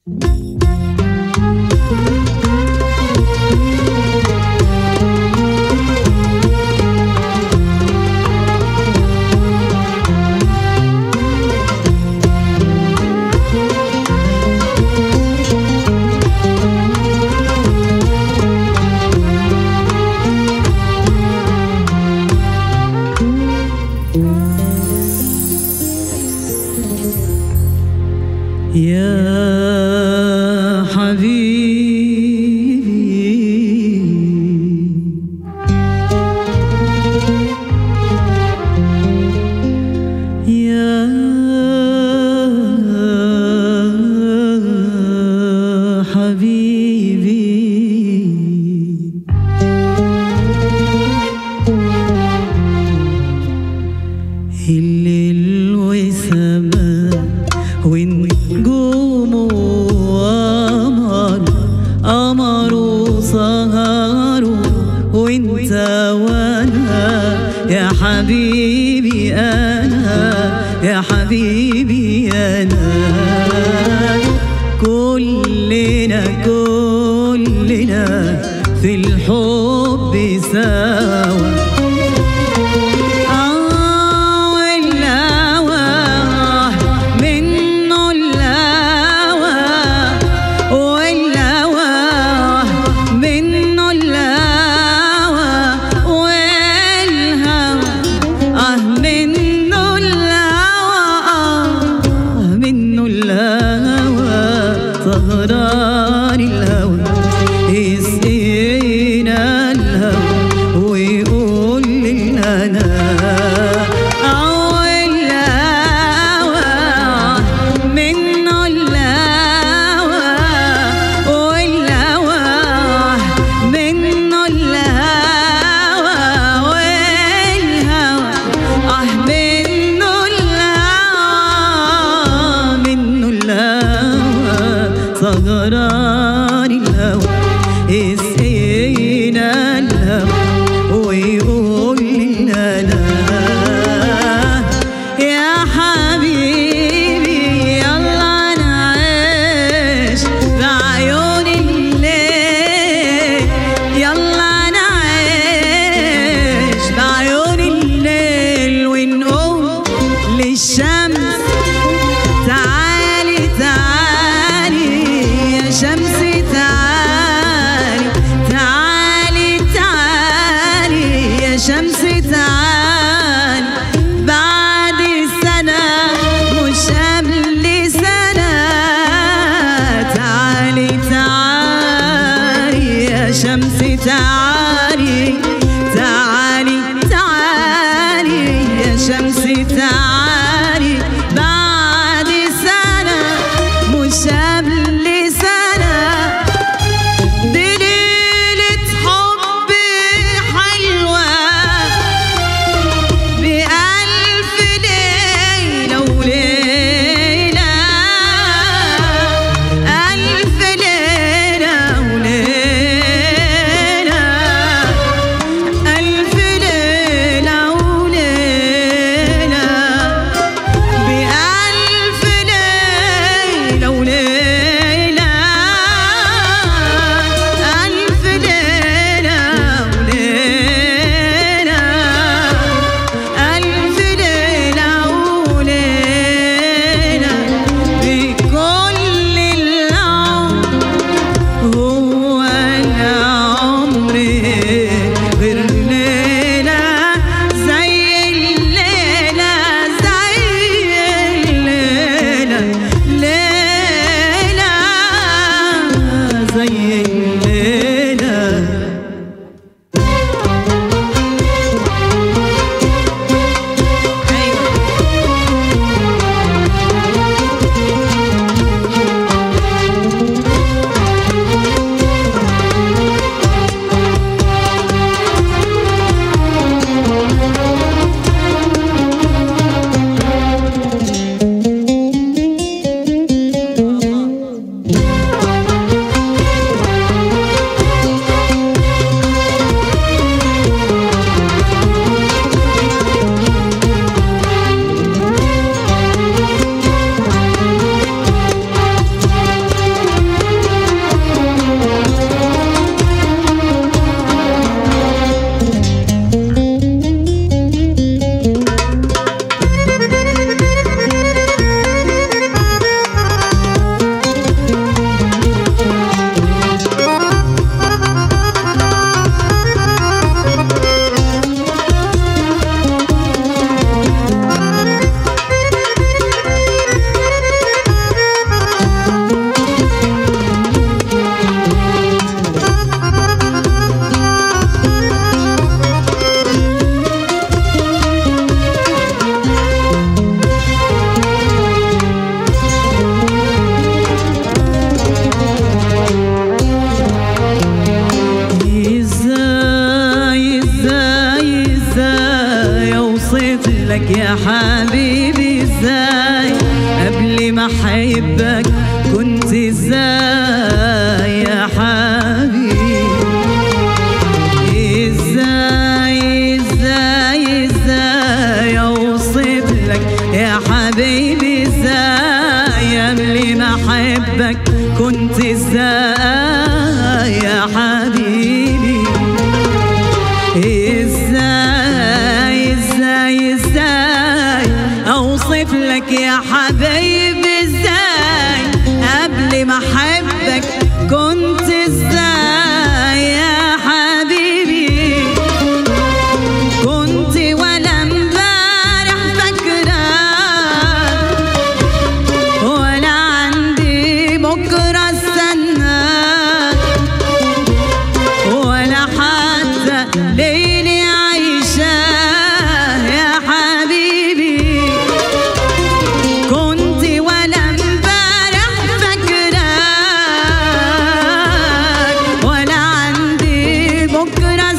يا حبيبي يا حبيبي الليل وسماء ونجوم وقمر قمر وسهر وانت وانا يا حبيبي انا يا حبيبي انا كلنا كلنا في الحب سوا آه والهوى منه الهوى والهوى منه الهوى والهوى آه منه الهوى آه منه الهوى سهران الهوى يسقينا الهوى ويقول لنا أول الهوى منه الهوى والهوى منه الهوى والهوى آه منه الهوى منه الهوى سهران الهوى يسقينا الهوى ويقول لنا يا حبيبي يلا نعيش بعيون الليل يلا نعيش بعيون الليل ونقوم للشمس تعالي تعالي يا شمس تعالي تعالي تعالي يا شمس تعالي بعد سنة مش قبل سنة تعالي تعالي يا شمس تعالي تعالي تعالي يا شمس تعالي بعد سنة مش قبل سنة دي ليلة حب حلوة بألف ليلة وليلة ألف ليلة وليلة ألف ليلة وليلة بألف ليلة وليلة يا حبيبي ازاي قبل ما احبك كنت ازاي يا حبيبي ازاي ازاي ازاي اوصف لك يا حبيبي ازاي قبل ما احبك كنت ازاي يا حبيبي ازاي ازاي ازاي اوصف لك يا حبيبي ازاي قبل ما احبك كنت ازاي يا حبيبي كنت ولا امبارح فاكرة ولا عندي بكرة استنى ولا حتى ليلي عايشة يا حبيبي كنت ولا امبارح فاكراك ولا عندي بكرة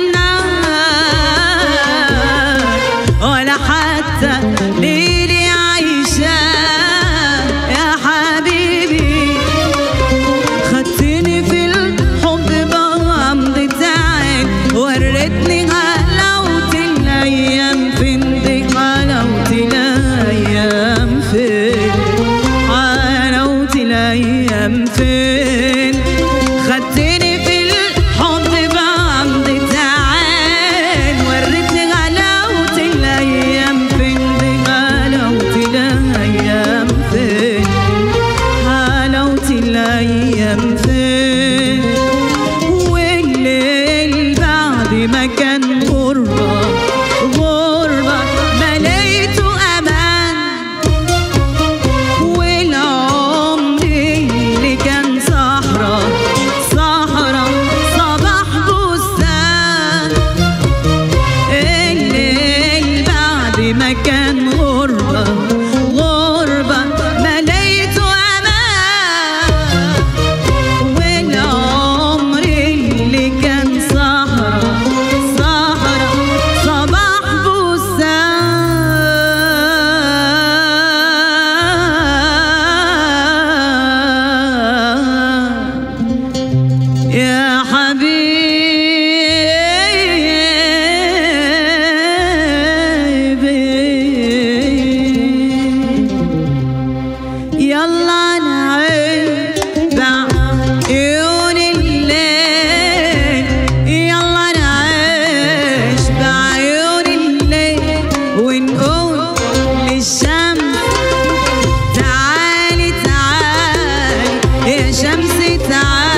استناك ولا حتى ليلي عايشة يا حبيبي خدتني في الحب بغمضة عين وريتني غلاوة الأيام فين دي غلاوة الأيام فين غلاوة الأيام فين خدتني في الحب بغمضة عين وريتني غلاوة الأيام فين دي غلاوة الأيام فين حلاوة الأيام فين والليل بعد ما كان غربة غربة مليته أمان والعمر اللي كان صحرا صحرا صباح بستان الليل بعد ما كان غربة غربة مليته أمان والعمر اللي كان صحرا صحرا صباح بستان يا حبيبي يلا نعيش بعيون الليل يلا نعيش بعيون الليل ونقول للشمس تعالي تعالي يا شمس تعالي